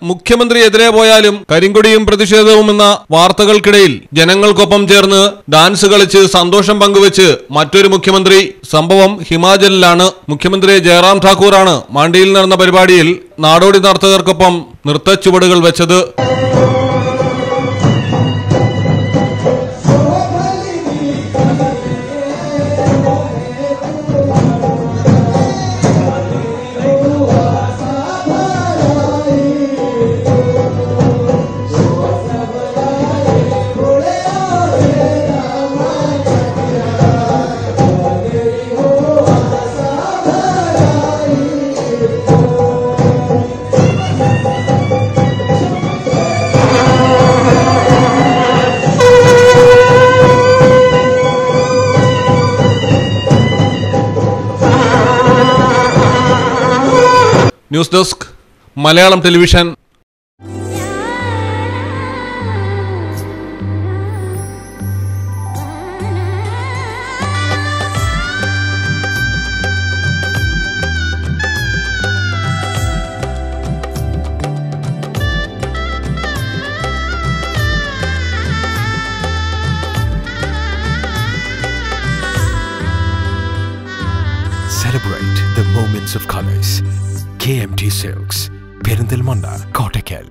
മുഖ്യമന്ത്രി എതിരെ പോയാലും കരിങ്കൊടിയും പ്രതിഷേധവും എന്ന വാർത്തകൾക്കിടയിൽ ജനങ്ങൾക്കൊപ്പം ചേർന്ന് ഡാൻസ് കളിച്ച് സന്തോഷം പങ്കുവച്ച് മറ്റൊരു മുഖ്യമന്ത്രി സംഭവം ഹിമാചലിലാണ് മുഖ്യമന്ത്രി ജയറാം ഠാക്കൂറാണ് മാണ്ടിയിൽ നടന്ന പരിപാടിയിൽ നാടോടി നർത്തകർക്കൊപ്പം നൃത്തച്ചുവടുകൾ വെച്ചത് news desk Malayalam television Celebrate the moments of colors. KMT Silks, Perindalmanda, Kottakkal.